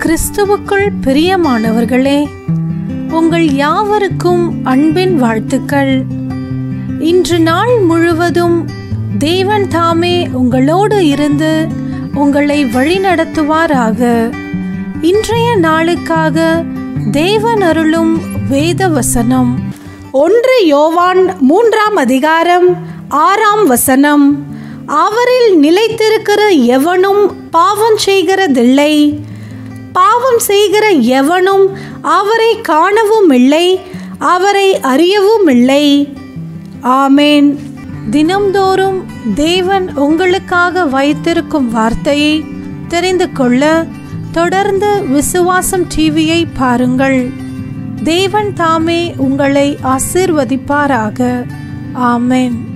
கிறிஸ்துவுக்குள் பிரியமானவர்களே உங்கள் யாவருக்கும் அன்பின் வாழ்த்துக்கள் இன்று நாள் முழுவதும் தேவன் தாமே உங்களோடு இருந்து உங்களை வழிநடத்துவாராக இன்றைய நாளுக்காக தேவன் அருளும் வேத வசனம் ஒன்று யோவான் மூன்றாம் அதிகாரம் ஆறாம் வசனம் அவரில் நிலைத்திருக்கிற எவனும் பாவம் செய்கிறதில்லை பாவம் செய்கிற எவனும் அவரை காணவும் இல்லை அவரை அறியவும் இல்லை ஆமேன் தினம்தோறும் தேவன் உங்களுக்காக வைத்திருக்கும் வார்த்தையை தெரிந்து கொள்ள தொடர்ந்து விசுவாசம் டிவியை பாருங்கள் தேவன் தாமே உங்களை ஆசிர்வதிப்பாராக ஆமென்